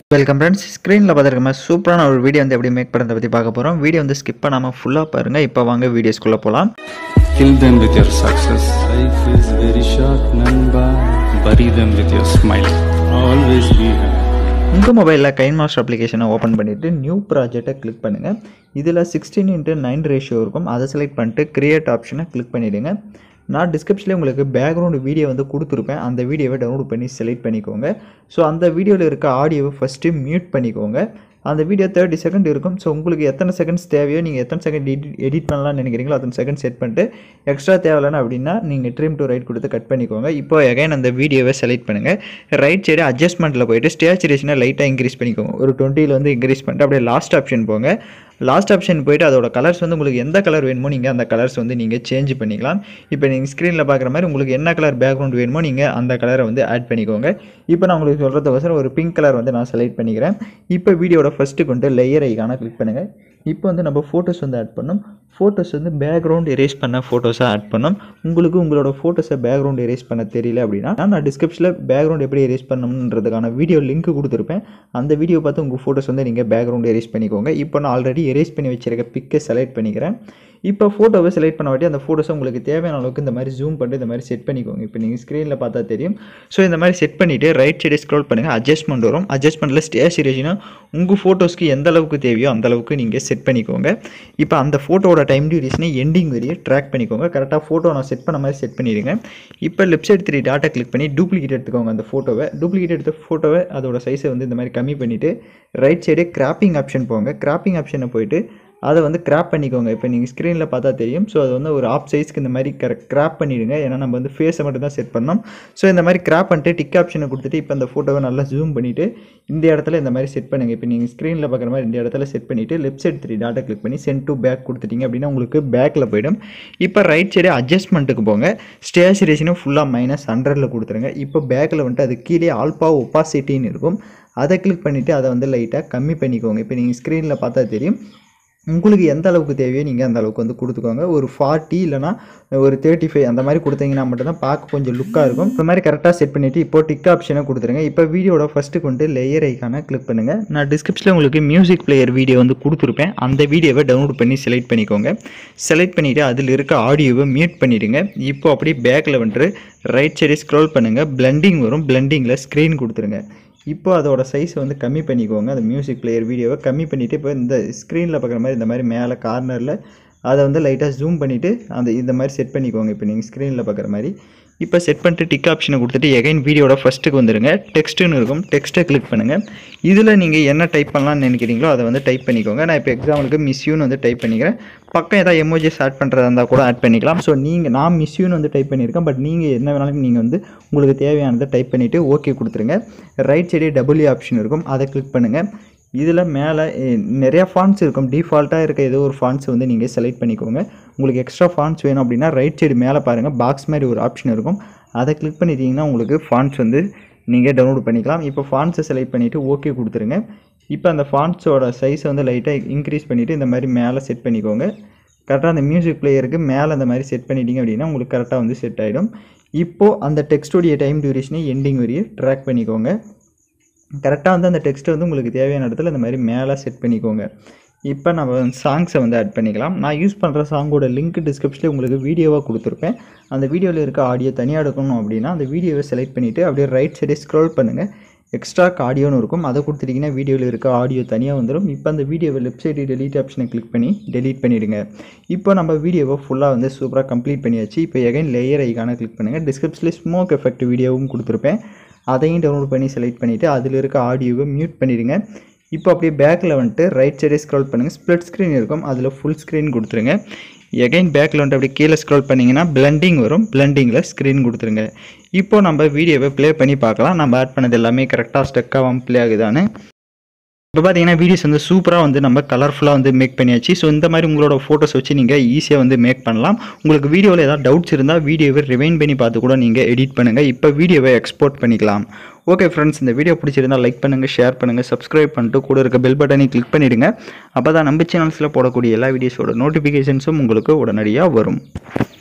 Welcome friends ஸ்க்ரீனில் பார்த்துருக்க மாதிரி சூப்பரான ஒரு வீடியோ வந்து எப்படி மேக் பண்ணுறதை பற்றி பார்க்க போகிறோம் வீடியோ வந்து ஸ்கிப் பண்ணாமல் ஃபுல்லாக பாருங்கள் இப்போ வாங்க வீடியோஸ்குள்ளே போகலாம் Kill them with your success. Life is very short, Namba. Bury them with your smile. Always be happy. உங்கள் மொபைலில் கைன் மாஸ்டர் அப்ளிகேஷனை ஓப்பன் பண்ணிவிட்டு நியூ ப்ராஜெக்டை கிளிக் பண்ணுங்கள் இதில் சிக்ஸ்டீன் இன்ட்டு நைன் ரேஷியோ இருக்கும் அதை செலக்ட் பண்ணிட்டு கிரியேட் ஆப்ஷனை கிளிக் பண்ணிவிடுங்க நான் டிஸ்கிரிப்ஷனில் உங்களுக்கு பேக்ரவுண்ட் வீடியோ வந்து கொடுத்துருப்பேன் அந்த வீடியோவை டவுன்லோட் பண்ணி செலக்ட் பண்ணிக்கோங்க ஸோ அந்த வீடியோவில் இருக்க ஆடியோவை ஃபஸ்ட்டு மியூட் பண்ணிக்கோங்க அந்த வீடியோ தேர்ட்டி செகண்ட் இருக்கும் ஸோ உங்களுக்கு எத்தனை செகண்ட்ஸ் தேவையோ நீங்கள் எத்தனை செகண்ட் எடிட் எடிட் பண்ணலாம்னு நினைக்கிறீங்களோ அத்தனை செகண்ட் செட் பண்ணிட்டு எக்ஸ்ட்ரா தேவையில்லைன்னு அப்படின்னா நீங்கள் ட்ரிம் டு ரைட் கொடுத்து கட் பண்ணிக்கோங்க இப்போ எகைன் அந்த வீடியோவை செலக்ட் பண்ணுங்கள் ரைட் சைடு அட்ஜஸ்ட்மெண்ட்டில் போயிட்டு ஸ்டேச்சுரேஷனை லைட்டாக இன்க்ரீஸ் பண்ணிக்கோங்க ஒரு டுவெண்ட்டியில் வந்து இன்க்ரீஸ் பண்ணிட்டு அப்படியே லாஸ்ட் ஆப்ஷன் போங்க லாஸ்ட் ஆப்ஷன் போயிட்டு அதோட கலர்ஸ் வந்து உங்களுக்கு எந்த கலர் வேணுமோ நீங்கள் அந்த கலர்ஸ் வந்து நீங்கள் சேஞ்ச் பண்ணிக்கலாம் இப்போ நீங்கள் ஸ்க்ரீனில் பார்க்குற மாதிரி உங்களுக்கு என்ன கலர் பேக்ரவுண்ட் வேணுமோ நீங்கள் அந்த கலரை வந்து ஆட் பண்ணிக்கோங்க இப்போ நான் உங்களுக்கு சொல்கிறதுக்கோசரம் ஒரு பிங்க் கலர் வந்து நான் செலக்ட் பண்ணிக்கிறேன் இப்போ வீடியோட ஃபஸ்ட்டு கொண்டு லேயர் ஐக்கான கிளிக் பண்ணுங்கள் இப்போ வந்து நம்ம ஃபோட்டோஸ் வந்து ஆட் பண்ணோம் ஃபோட்டோஸ் வந்து பேக்ரவுண்ட் எரேஸ் பண்ண ஃபோட்டோஸாக ஆட் பண்ணோம் உங்களுக்கு உங்களோட ஃபோட்டோஸை பேக்ரவுண்ட் எரேஸ் பண்ண தெரியல அப்படின்னா நான் டிஸ்கிரிப்ஷனில் பேக்ரவுண்ட் எப்படி எரேஸ் பண்ணணுன்றதுக்கான வீடியோ லிங்க் கொடுத்துருப்பேன் அந்த வீடியோ பார்த்து உங்கள் ஃபோட்டோஸ் வந்து நீங்கள் பேக்ரவுண்ட் எரேஸ் பண்ணிக்கோங்க இப்போ நான் ஆல்ரெடி எரேஸ் பண்ணி வச்சிருக்க பிக்கை செலக்ட் பண்ணிக்கிறேன் இப்போ ஃபோட்டோவை செலக்ட் பண்ண வாட்டி அந்த ஃபோட்டோஸை உங்களுக்கு தேவையான அளவுக்கு இந்த மாதிரி ஜூம் பண்ணிட்டு இந்த மாதிரி செட் பண்ணிக்கோங்க இப்போ நீங்கள் ஸ்க்ரீனில் பார்த்தா தெரியும் ஸோ இந்த மாதிரி செட் பண்ணிவிட்டு ரைட் சைடு ஸ்க்ரோல் பண்ணுங்கள் அட்ஜஸ்ட்மெண்ட் வரும் அட்ஜஸ்ட்மெண்ட்டில் ஸ்டேச்சுரேஷனா உங்கள் ஃபோட்டோஸ்க்கு எந்த அளவுக்கு தேவையோ அந்த அளவுக்கு நீங்கள் செட் பண்ணிக்கோங்க இப்போ அந்த ஃபோட்டோவோட டைம் டியூரேஷனை எண்டிங் வரையே ட்ராக் பண்ணிக்கோங்க கரெக்டாக ஃபோட்டோ நான் செட் பண்ண மாதிரி செட் பண்ணிடுங்க இப்போ left side three dot click பண்ணி டூப்ளிகேட் எடுத்துக்கோங்க அந்த ஃபோட்டோவை டூப்ளிகேட் எடுத்த ஃபோட்டோவை அதோட சைஸை வந்து இந்த மாதிரி கம்மி பண்ணிவிட்டு ரைட் சைடு கிராப்பிங் ஆப்ஷன் போங்க கிராப்பிங் ஆப்ஷனை போயிட்டு அதை வந்து கிராப் பண்ணிக்கோங்க இப்போ நீங்கள் ஸ்க்ரீனில் பார்த்தா தெரியும் ஸோ அது வந்து ஒரு ஆப் சைஸ்க்கு இந்த மாதிரி கரெக்ட் கிராப் பண்ணிவிடுங்க ஏன்னா நம்ம வந்து ஃபேஸை மட்டும் தான் செட் பண்ணோம் ஸோ இந்த மாதிரி கிராப் பண்ணிட்டு டிக் ஆப்ஷனை கொடுத்துட்டு இப்போ அந்த ஃபோட்டோவை நல்லா ஜூம் பண்ணிவிட்டு இந்த இடத்துல இந்த மாதிரி செட் பண்ணுங்கள் இப்போ நீங்கள் ஸ்க்ரீனில் பார்க்குற மாதிரி இந்த இடத்துல செட் பண்ணிவிட்டு left side three dot click பண்ணி சென்ட் டு பேக் கொடுத்துட்டீங்க அப்படின்னா உங்களுக்கு பேக்கில் போயிடும் இப்போ ரைட் சைடு அட்ஜஸ்ட்மெண்ட்டுக்கு போங்க ஸ்டேச்சுரேஷனும் ஃபுல்லாக மைனஸ் ஹண்ட்ரடில் கொடுத்துருங்க இப்போ பேக்கில் வந்துட்டு அது கீழே ஆல்பா ஒப்பாசிட்டின்னு இருக்கும் அதை கிளிக் பண்ணிவிட்டு அதை வந்து லைட்டாக கம்மி பண்ணிக்கோங்க இப்போ நீங்கள் ஸ்க்ரீனில் பார்த்தா தெரியும் உங்களுக்கு எந்த அளவுக்கு தேவையோ நீங்கள் அந்த அளவுக்கு வந்து கொடுத்துக்கோங்க ஒரு ஃபார்ட்டி இல்லைனா ஒரு தேர்ட்டி ஃபைவ் அந்த மாதிரி கொடுத்தீங்கன்னா மட்டும்தான் பார்க்க கொஞ்சம் லுக்காக இருக்கும் இந்த மாதிரி கரெக்டாக செட் பண்ணிவிட்டு இப்போ டிக் ஆப்ஷனை கொடுத்துருங்க இப்போ வீடியோட ஃபஸ்ட்டு கொண்டு லேயர் ஐக்கான கிளிக் பண்ணுங்கள் நான் டிஸ்கிரிப்ஷனில் உங்களுக்கு மியூசிக் பிளேயர் வீடியோ வந்து கொடுத்துருப்பேன் அந்த வீடியோவை டவுன்லோட் பண்ணி செலக்ட் பண்ணிக்கோங்க செலக்ட் பண்ணிவிட்டு அதில் இருக்க ஆடியோவை மியூட் பண்ணிவிடுங்க இப்போ அப்படியே பேக்கில் வந்துட்டு ரைட் சைடு ஸ்க்ரோல் பண்ணுங்கள் பிளண்டிங் வரும் பிளண்டிங்கில் ஸ்க்ரீன் கொடுத்துருங்க இப்போ அதோட சைஸ் வந்து கம்மி பண்ணிக்கோங்க அந்த மியூசிக் பிளேயர் வீடியோவை கம்மி பண்ணிவிட்டு இப்போ இந்த ஸ்க்ரீனில் பார்க்குற மாதிரி இந்த மாதிரி மேலே கார்னரில் அதை வந்து லைட்டாக ஜூம் பண்ணிவிட்டு அந்த இந்த மாதிரி செட் பண்ணிக்கோங்க இப்போ நீங்கள் ஸ்க்ரீனில் பார்க்குற மாதிரி இப்போ செட் பண்ணிட்டு டிக் ஆப்ஷனை கொடுத்துட்டு எகைன் வீடியோட ஃபஸ்ட்டுக்கு வந்துடுங்க டெக்ஸ்ட்டுன்னு இருக்கும் டெக்ஸ்ட்டை கிளிக் பண்ணுங்கள் இதில் நீங்கள் என்ன டைப் பண்ணலாம்னு நினைக்கிறீங்களோ அதை வந்து டைப் பண்ணிக்கோங்க நான் இப்போ எக்ஸாம்பிளுக்கு மிஸ்யூன்னு வந்து டைப் பண்ணிக்கிறேன் பக்கம் ஏதாவது எமோஜிஸ் ஆட் பண்ணுறதா இருந்தால் கூட ஆட் பண்ணிக்கலாம் ஸோ நீங்கள் நான் மிஸ்யூன்னு வந்து டைப் பண்ணியிருக்கேன் பட் நீங்கள் என்ன வேணாலும் நீங்கள் வந்து உங்களுக்கு தேவையானதை டைப் பண்ணிவிட்டு ஓகே கொடுத்துருங்க ரைட் சைடே டபுள்யூ ஆப்ஷன் இருக்கும் அதை கிளிக் பண்ணுங்கள் இதில் மேலே நிறையா ஃபாண்ட்ஸ் இருக்கும் டிஃபால்ட்டாக இருக்க ஏதோ ஒரு ஃபாண்ட்ஸ் வந்து நீங்கள் செலக்ட் பண்ணிக்கோங்க உங்களுக்கு எக்ஸ்ட்ரா ஃபாண்ட்ஸ் வேணும் அப்படின்னா ரைட் சைடு மேலே பாருங்கள் பாக்ஸ் மாதிரி ஒரு ஆப்ஷன் இருக்கும் அதை கிளிக் பண்ணிட்டீங்கன்னா உங்களுக்கு ஃபாண்ட்ஸ் வந்து நீங்கள் டவுன்லோட் பண்ணிக்கலாம் இப்போ ஃபாண்ட்ஸை செலக்ட் பண்ணிவிட்டு ஓகே கொடுத்துருங்க இப்போ அந்த ஃபாண்ட்ஸோட சைஸை வந்து லைட்டாக இன்க்ரீஸ் பண்ணிவிட்டு இந்த மாதிரி மேலே செட் பண்ணிக்கோங்க கரெக்டாக அந்த மியூசிக் பிளேயருக்கு மேலே அந்த மாதிரி செட் பண்ணிட்டீங்க அப்படின்னா உங்களுக்கு கரெக்டாக வந்து செட் ஆகிடும் இப்போது அந்த டெக்ஸ்டோடைய டைம் டியூரேஷனை எண்டிங் வரையே ட்ராக் பண்ணிக்கோங்க கரெக்டாக வந்து அந்த டெக்ஸ்ட்டை வந்து உங்களுக்கு தேவையான இடத்துல இந்த மாதிரி மேலே செட் பண்ணிக்கோங்க இப்போ நம்ம சாங்ஸை வந்து ஆட் பண்ணிக்கலாம் நான் யூஸ் பண்ணுற சாங்கோட லிங்க் டிஸ்கிரிப்ஷனில் உங்களுக்கு வீடியோவாக கொடுத்துருப்பேன் அந்த வீடியோவில் இருக்க ஆடியோ தனியாக எடுக்கணும் அப்படின்னா அந்த வீடியோவை செலக்ட் பண்ணிவிட்டு அப்படியே ரைட் சைடே ஸ்க்ரோல் பண்ணுங்கள் எக்ஸ்ட்ரா ஆடியோன்னு இருக்கும் அதை கொடுத்துட்டிங்கன்னா வீடியோவில் இருக்க ஆடியோ தனியாக வந்துடும் இப்போ அந்த வீடியோவை லெஃப்ட் சைடு டெலீட் ஆப்ஷனை கிளிக் பண்ணி டெலீட் பண்ணிவிடுங்க இப்போ நம்ம வீடியோவை ஃபுல்லாக வந்து சூப்பராக கம்ப்ளீட் பண்ணியாச்சு இப்போ எகைன் லேயர் ஐக்கான கிளிக் பண்ணுங்கள் டிஸ்கிரிப்ஷனில் ஸ்மோக் எஃபெக்ட் வீடியோவும் கொடுத்துருப்பேன் அதையும் டவுன்லோட் பண்ணி செலக்ட் பண்ணிவிட்டு அதில் இருக்க ஆடியோவை மியூட் பண்ணிடுங்க இப்போ அப்படியே பேக்கில் வந்துட்டு ரைட் சைடே ஸ்க்ரோல் பண்ணுங்கள் ஸ்ப்ளிட் ஸ்க்ரீன் இருக்கும் அதில் ஃபுல் ஸ்க்ரீன் கொடுத்துருங்க எகைன் பேக்கில் வந்துட்டு அப்படியே கீழே ஸ்க்ரோல் பண்ணிங்கன்னா பிளண்டிங் வரும் பிளண்டிங்கில் ஸ்க்ரீன் கொடுத்துருங்க இப்போ நம்ம வீடியோவை ப்ளே பண்ணி பார்க்கலாம் நம்ம ஆட் பண்ணது எல்லாமே கரெக்டாக ஸ்டக்காகவும் ப்ளே ஆகுதான்னு இப்போ பார்த்தீங்கன்னா வீடியோஸ் வந்து சூப்பராக வந்து நம்ம கலர்ஃபுல்லாக வந்து மேக் பண்ணியாச்சு ஸோ இந்த மாதிரி உங்களோட ஃபோட்டோஸ் வச்சு நீங்கள் ஈஸியாக வந்து மேக் பண்ணலாம் உங்களுக்கு வீடியோவில் ஏதாவது டவுட்ஸ் இருந்தால் வீடியோவை ரிவைன் பண்ணி பார்த்து கூட நீங்கள் எடிட் பண்ணுங்கள் இப்போ வீடியோவை எக்ஸ்போர்ட் பண்ணிக்கலாம் ஓகே ஃப்ரெண்ட்ஸ் இந்த வீடியோ பிடிச்சிருந்தால் லைக் பண்ணுங்கள் ஷேர் பண்ணுங்கள் சப்ஸ்கிரைப் பண்ணிட்டு கூட இருக்க பெல் பட்டனை கிளிக் பண்ணிவிடுங்க அப்போ தான் நம்ம சேனல்ஸில் போடக்கூடிய எல்லா வீடியோஸோட நோட்டிஃபிகேஷன்ஸும் உங்களுக்கு உடனடியாக வரும்